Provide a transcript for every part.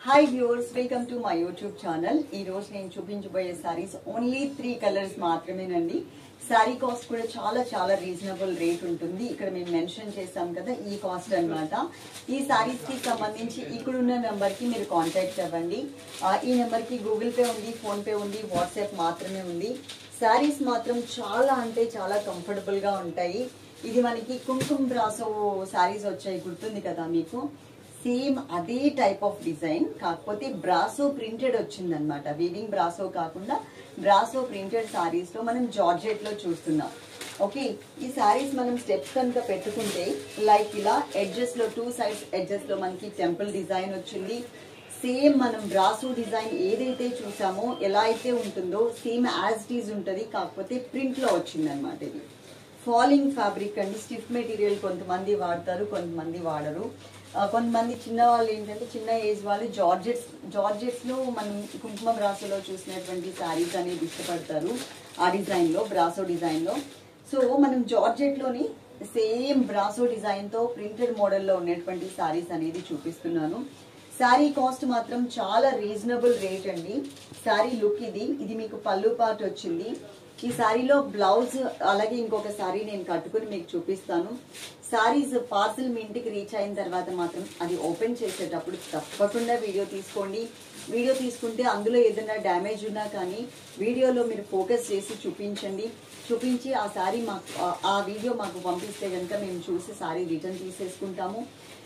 hi viewers welcome to my YouTube channel ఈ రోజు నేను చూపించబోయే సారీస్ ఓన్లీ త్రీ కలర్స్ మాత్రమేనండి సారీ కాస్ట్ కూడా చాలా చాలా రీజనబుల్ రేట్ ఉంటుంది ఇక్కడ మేము మెన్షన్ చేసాం కదా ఈ కాస్ట్ అన్నమాట ఈ సారీస్ కి సంబంధించి ఇక్కడున్న నెంబర్ కి మీరు కాంటాక్ట్ అవ్వండి ఆ, ఈ నెంబర్ కి గూగుల్ పే ఉంది ఫోన్ పే ఉంది వాట్సాప్ మాత్రమే ఉంది సారీస్ మాత్రం చాలా అంటే చాలా కంఫర్టబుల్ గా ఉంటాయి ఇది మనకి కుంకుమ బ్రాసో సారీస్ వచ్చాయి గుర్తుంది కదా మీకు సేమ్ అదే టైప్ ఆఫ్ డిజైన్ కాకపోతే బ్రాసో ప్రింటెడ్ వచ్చిందనమాట వీవింగ్ బ్రాసో కాకుండా బ్రాసో ప్రింటెడ్ సారీస్ లో మనం జార్జెట్ లో చూస్తున్నాం ఓకే ఈ సారీస్ మనం స్టెప్స్ కనుక పెట్టుకుంటే లైక్ ఇలా ఎడ్జెస్ లో టూ సైడ్స్ ఎడ్జెస్ లో మనకి టెంపుల్ డిజైన్ వచ్చింది సేమ్ మనం బ్రాసో డిజైన్ ఏదైతే చూసామో ఎలా అయితే ఉంటుందో సేమ్ యాజ్ ఇట్ ఈజ్ ఉంటుంది కాకపోతే ప్రింట్ లో వచ్చింది అనమాట ఇది ఫాలింగ్ ఫ్యాబ్రిక్ అండి స్టిఫ్ మెటీరియల్ కొంతమంది వాడతారు కొంతమంది వాడరు ఆ, కొంతమంది చిన్న వాళ్ళు ఏంటంటే చిన్న ఏజ్ వాళ్ళు జార్జెట్స్ జార్జెట్స్ లో మనం కుంకుమ బ్రాసోలో చూసినటువంటి శారీస్ అనేది ఇష్టపడతారు ఆ డిజైన్ లో బ్రాసో డిజైన్ లో సో మనం జార్జెట్ లోని సేమ్ బ్రాసో డిజైన్ తో ప్రింటెడ్ మోడల్లో ఉన్నటువంటి శారీస్ అనేది చూపిస్తున్నాను శారీ కాస్ట్ మాత్రం చాలా రీజనబుల్ రేట్ అండి శారీ లుక్ ఇది ఇది మీకు పళ్ళు పాటు వచ్చింది ఈ శారీలో బ్లౌజ్ అలాగే ఇంకొక శారీ నేను కట్టుకుని మీకు చూపిస్తాను శారీస్ పార్సల్ మీ ఇంటికి రీచ్ అయిన తర్వాత మాత్రం అది ఓపెన్ చేసేటప్పుడు తప్పకుండా వీడియో తీసుకోండి వీడియో తీసుకుంటే అందులో ఏదైనా డ్యామేజ్ ఉన్నా కానీ వీడియోలో మీరు ఫోకస్ చేసి చూపించండి చూపించి ఆ శారీ మాకు ఆ- ఆ వీడియో మాకు పంపిస్తే కనుక మేము చూసి శారీ రిటర్న్ తీసేసుకుంటాము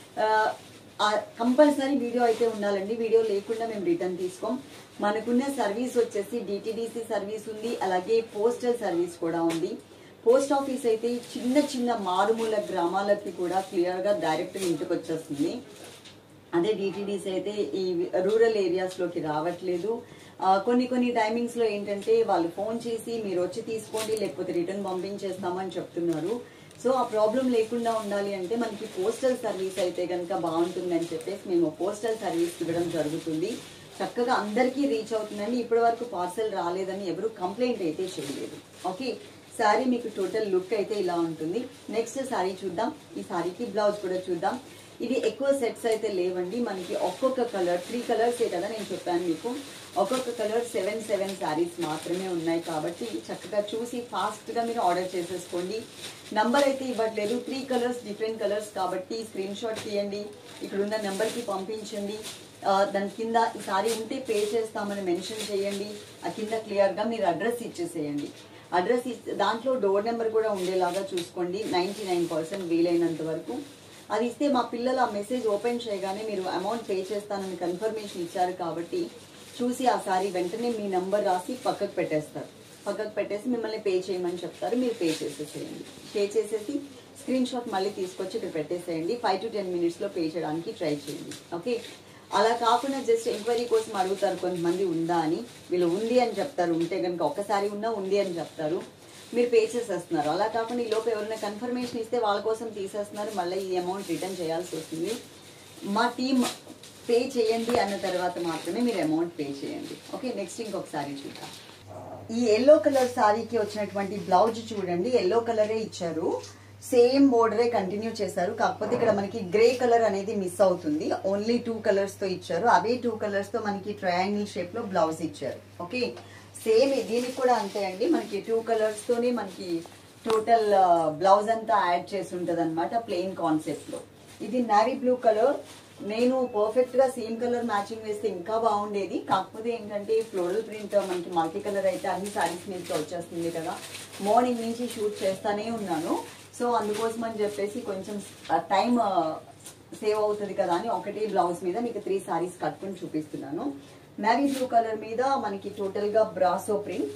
ఆ, కంపల్సరీ వీడియో అయితే ఉండాలండి వీడియో లేకుండా మేము రిటర్న్ తీసుకోం మనకున్న సర్వీస్ వచ్చేసి డిటిడిసి సర్వీస్ ఉంది అలాగే పోస్టల్ సర్వీస్ కూడా ఉంది పోస్ట్ ఆఫీస్ అయితే చిన్న చిన్న మారుమూల గ్రామాలకి కూడా క్లియర్ గా డైరెక్ట్ ఇంటికి వచ్చేస్తుంది అదే డిటిడిసి అయితే ఈ రూరల్ ఏరియాస్ లోకి రావట్లేదు ఆ, కొన్ని కొన్ని టైమింగ్స్ లో ఏంటంటే వాళ్ళు ఫోన్ చేసి మీరు వచ్చి తీసుకోండి లేకపోతే రిటర్న్ పంపించేస్తామని చెప్తున్నారు సో ఆ ప్రాబ్లం లేకుండా ఉండాలి అంటే మనకి పోస్టల్ సర్వీస్ అయితే కనుక బాగుంటుంది అని చెప్పేసి మేము పోస్టల్ సర్వీస్ ఇవ్వడం జరుగుతుంది చక్కగా అందరికీ రీచ్ అవుతుందండి ఇప్పటి వరకు పార్సల్ రాలేదని ఎవరు కంప్లైంట్ అయితే చేయలేదు ఓకే శారీ మీకు టోటల్ లుక్ అయితే ఇలా ఉంటుంది నెక్స్ట్ శారీ చూద్దాం ఈ శారీకి బ్లౌజ్ కూడా చూద్దాం ఇది ఎక్కువ సెట్స్ అయితే లేవండి మనకి ఒక్కొక్క కలర్ త్రీ కలర్స్ కదా నేను చెప్పాను మీకు ఒక్కొక్క కలర్ సెవెన్ సెవెన్ శారీస్ మాత్రమే ఉన్నాయి కాబట్టి చక్కగా చూసి ఫాస్ట్ గా మీరు ఆర్డర్ చేసేసుకోండి నంబర్ అయితే ఇవ్వట్లేదు త్రీ కలర్స్ డిఫరెంట్ కలర్స్ కాబట్టి స్క్రీన్ షాట్ తీయండి ఇక్కడ ఉన్న నెంబర్ కి పంపించండి ఆ, దాని కింద ఈ సారీ ఉంటే పే చేస్తామని మెన్షన్ చేయండి ఆ కింద క్లియర్ గా మీరు అడ్రస్ ఇచ్చేసేయండి అడ్రస్ ఇస్తే దాంట్లో డోర్ నెంబర్ కూడా ఉండేలాగా చూసుకోండి నైన్టీ నైన్ పర్సెంట్ వీలైనంత వరకు అది ఇస్తే మా పిల్లలు ఆ మెసేజ్ ఓపెన్ చేయగానే మీరు అమౌంట్ పే చేస్తానని కన్ఫర్మేషన్ ఇచ్చారు కాబట్టి చూసి ఆ సారీ వెంటనే మీ నంబర్ రాసి పక్కకు పెట్టేస్తారు పక్కకు పెట్టేసి మిమ్మల్ని పే చేయమని చెప్తారు మీరు పే చేసేసేయండి పే చేసేసి స్క్రీన్ షాట్ మళ్ళీ తీసుకొచ్చి ఇక్కడ పెట్టేసేయండి ఫైవ్ టు టెన్ మినిట్స్లో పే చేయడానికి ట్రై చేయండి ఓకే అలా కాకుండా జస్ట్ ఎంక్వైరీ కోసం అడుగుతారు కొంతమంది ఉందా అని వీళ్ళు ఉంది అని చెప్తారు ఉంటే కనుక ఒక్కసారి ఉన్నా ఉంది అని చెప్తారు మీరు పే చేసేస్తున్నారు అలా కాకుండా ఈ లోపు ఎవరైనా కన్ఫర్మేషన్ ఇస్తే వాళ్ళ కోసం తీసేస్తున్నారు మళ్ళీ ఈ అమౌంట్ రిటర్న్ చేయాల్సి వస్తుంది మా టీం పే చేయండి అన్న తర్వాత మాత్రమే మీరు అమౌంట్ పే చేయండి ఓకే నెక్స్ట్ ఇంకొకసారి చూద్దాం ఈ ఎల్లో కలర్ సారీకి వచ్చినటువంటి బ్లౌజ్ చూడండి ఎల్లో కలరే ఇచ్చారు సేమ్ బోర్డరే కంటిన్యూ చేశారు కాకపోతే ఇక్కడ మనకి గ్రే కలర్ అనేది మిస్ అవుతుంది ఓన్లీ టూ కలర్స్ తో ఇచ్చారు అవే టూ కలర్స్ తో మనకి ట్రయాంగిల్ షేప్ లో బ్లౌజ్ ఇచ్చారు ఓకే సేమ్ దీనికి కూడా అంతే అండి మనకి టూ కలర్స్ తోనే మనకి టోటల్ బ్లౌజ్ అంతా యాడ్ చేసి ఉంటది అనమాట ప్లెయిన్ కాన్సెప్ట్ లో ఇది నావీ బ్లూ కలర్ నేను పర్ఫెక్ట్ గా సేమ్ కలర్ మ్యాచింగ్ వేస్తే ఇంకా బాగుండేది కాకపోతే ఏంటంటే ఫ్లోరల్ ప్రింట్ మనకి మల్టీ కలర్ అయితే అన్ని సారీస్ మీదకి వచ్చేస్తుంది కదా మార్నింగ్ నుంచి షూట్ చేస్తానే ఉన్నాను సో అందుకోసం అని చెప్పేసి కొంచెం టైం సేవ్ అవుతుంది కదా అని ఒకటే బ్లౌజ్ మీద మీకు త్రీ సారీస్ కట్టుకుని చూపిస్తున్నాను నావీ బ్లూ కలర్ మీద మనకి టోటల్ గా brasso print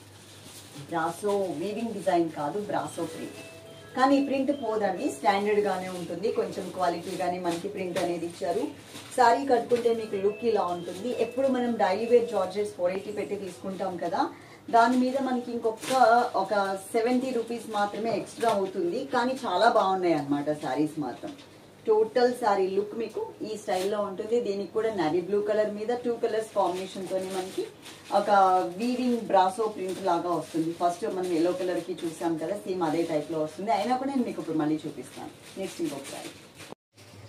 brasso weaving design కాదు బ్రాసో ప్రింట్ కానీ ఈ ప్రింట్ పోదండి స్టాండర్డ్ గానే ఉంటుంది కొంచెం క్వాలిటీ గానే మనకి ప్రింట్ అనేది ఇచ్చారు సారీ కట్టుకుంటే మీకు లుక్ ఇలా ఉంటుంది ఎప్పుడు మనం daily wear georgettes four eighty పెట్టి తీసుకుంటాం కదా దాని మీద మనకి ఇంకొక ఒక సెవెంటీ రూపీస్ మాత్రమే ఎక్స్ట్రా అవుతుంది కానీ చాలా బాగున్నాయి అన్నమాట సారీస్ మాత్రం టోటల్ సారీ లుక్ మీకు ఈ స్టైల్లో ఉంటుంది దీనికి కూడా నవీ బ్లూ కలర్ మీద టూ కలర్స్ కాంబినేషన్ తోని మనకి ఒక వీవింగ్ బ్రాసో ప్రింట్ లాగా వస్తుంది ఫస్ట్ మనం ఎల్లో కలర్ కి చూసాం కదా సేమ్ అదే టైప్ లో వస్తుంది అయినా కూడా నేను మీకు ఇప్పుడు మళ్ళీ చూపిస్తాను నెక్స్ట్ ఇంకొక సారీ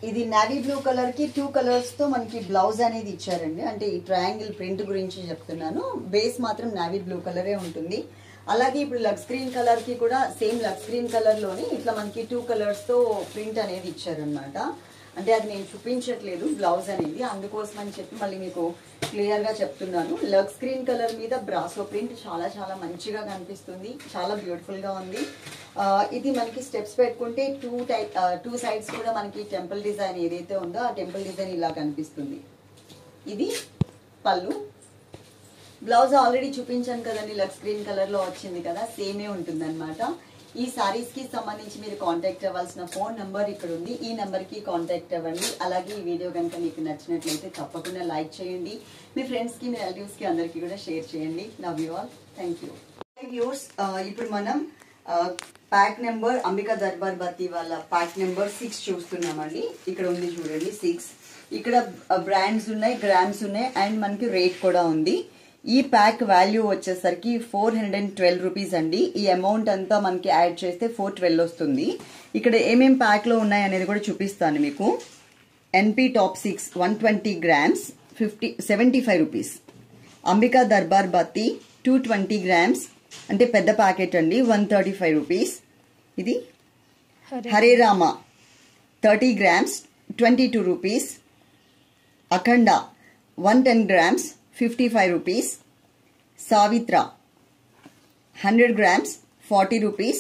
ఇది నావీ బ్లూ కలర్ కి టూ కలర్స్ తో మనకి బ్లౌజ్ అనేది ఇచ్చారండి అంటే ఈ ట్రయాంగిల్ ప్రింట్ గురించి చెప్తున్నాను బేస్ మాత్రం నావీ బ్లూ కలరే ఉంటుంది అలాగే ఇప్పుడు లక్స్ గ్రీన్ కలర్ కి కూడా సేమ్ లక్స్ గ్రీన్ కలర్ లోని ఇట్లా మనకి టూ కలర్స్ తో ప్రింట్ అనేది ఇచ్చారనమాట అంటే అది నేను చూపించట్లేదు బ్లౌజ్ అనేది అందుకోసం అని చెప్పి మళ్ళీ మీకు క్లియర్ గా చెప్తున్నాను లక్స్ గ్రీన్ కలర్ మీద బ్రాసో ప్రింట్ చాలా చాలా మంచిగా కనిపిస్తుంది చాలా బ్యూటిఫుల్ గా ఉంది ఆ, ఇది మనకి స్టెప్స్ పెట్టుకుంటే టూ టైప్ టూ సైడ్స్ కూడా మనకి టెంపుల్ డిజైన్ ఏదైతే ఉందో ఆ టెంపుల్ డిజైన్ ఇలా కనిపిస్తుంది ఇది పళ్ళు బ్లౌజ్ ఆల్రెడీ చూపించాను కదండి లక్స్ గ్రీన్ కలర్ లో వచ్చింది కదా సేమే ఉంటుంది ఈ సారీస్ కి సంబంధించి మీరు కాంటాక్ట్ అవ్వాల్సిన ఫోన్ నంబర్ ఇక్కడ ఉంది ఈ నంబర్ కి కాంటాక్ట్ అవ్వండి అలాగే ఈ వీడియో కనుక మీకు నచ్చినట్లయితే తప్పకుండా లైక్ చేయండి మీ ఫ్రెండ్స్ కి మీ రిలేటివ్స్ కి అందరికీ కూడా షేర్ చేయండి love you all thank you viewers ఇప్పుడు మనం ప్యాక్ నెంబర్ అంబికా దర్బార్ బత్తి వాళ్ళ ప్యాక్ నెంబర్ సిక్స్ చూస్తున్నామండి ఇక్కడ ఉంది చూడండి సిక్స్ ఇక్కడ బ్రాండ్స్ ఉన్నాయి గ్రామ్స్ ఉన్నాయి అండ్ మనకి రేట్ కూడా ఉంది ఈ ప్యాక్ వాల్యూ వచ్చేసరికి four hundred and twelve rupees అండి ఈ అమౌంట్ అంతా మనకి యాడ్ చేస్తే ఫోర్ ట్వెల్వ్ వస్తుంది ఇక్కడ ఏమేం ప్యాక్ లో ఉన్నాయి అనేది కూడా చూపిస్తాను మీకు NP top six one twenty grams fifty seventy five rupees Ambika Darbar Batti two twenty grams అంటే పెద్ద ప్యాకెట్ అండి వన్ థర్టీ ఫైవ్ రూపీస్ ఇది Hare Rama thirty grams twenty two rupees Akhanda one ten grams fifty five rupees Savitra hundred grams forty rupees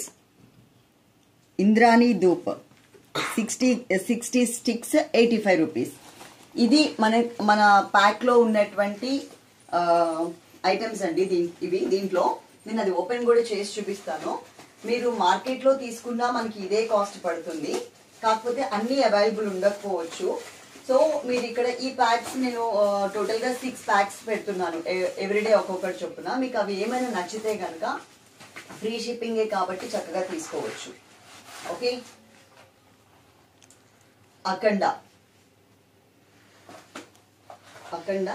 Indrani Dhoop sixty sixty sticks eighty five rupees ఇది మన మన ప్యాక్లో ఉన్నటువంటి items అండి దీ- ఇవి దీంట్లో నేను అది ఓపెన్ కూడా చేసి చూపిస్తాను మీరు మార్కెట్లో తీసుకున్నా మనకి ఇదే కాస్ట్ పడుతుంది కాకపోతే అన్ని అవైలబుల్ ఉండకపోవచ్చు సో మీరు ఇక్కడ ఈ ప్యాక్స్ నేను టోటల్ గా సిక్స్ ప్యాక్స్ పెడుతున్నాను ఎవ్రీడే ఒక్కొక్కటి చొప్పున మీకు అవి ఏమైనా నచ్చితే కనుక ఫ్రీ షిప్పింగే కాబట్టి చక్కగా తీసుకోవచ్చు ఓకే అఖండ అఖండ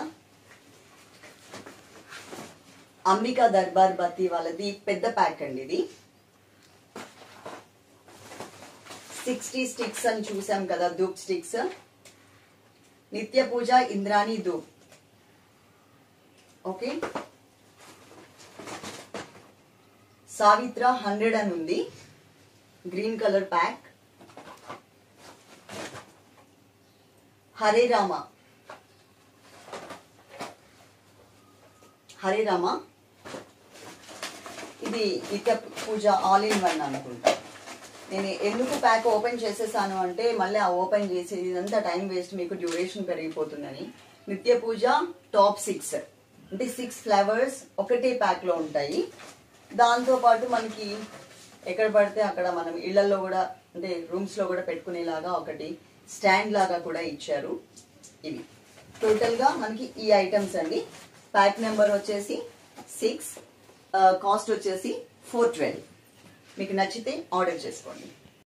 అంబికా దర్బార్ బత్తి వాళ్ళది పెద్ద ప్యాక్ అండి ఇది సిక్స్టీ స్టిక్స్ అని చూసాం కదా dhoop sticks Nitya Puja Indrani Dhoop okay Savitra hundred అని ఉంది green colour pack Hare Rama Hare Rama ఇది నిత్య పూజ ఆల్ ఇన్ వన్ అనుకుంటా నేను ఎందుకు ప్యాక్ ఓపెన్ చేసేసాను అంటే మళ్ళీ ఆ ఓపెన్ చేసి ఇదంతా టైం వేస్ట్ మీకు డ్యూరేషన్ పెరిగిపోతుందని నిత్య పూజ టాప్ సిక్స్ అంటే సిక్స్ ఫ్లేవర్స్ ఒకటే ప్యాక్ లో ఉంటాయి దాంతో పాటు మనకి ఎక్కడ పడితే అక్కడ మనం ఇళ్లలో కూడా అంటే రూమ్స్ లో కూడా పెట్టుకునేలాగా ఒకటి స్టాండ్ లాగా కూడా ఇచ్చారు ఇవి టోటల్ గా మనకి ఈ ఐటమ్స్ అండి ప్యాక్ నెంబర్ వచ్చేసి సిక్స్ కాస్ట్ వచ్చేసి ఫోర్ ట్వెల్వ్ మీకు నచ్చితే ఆర్డర్ చేసుకోండి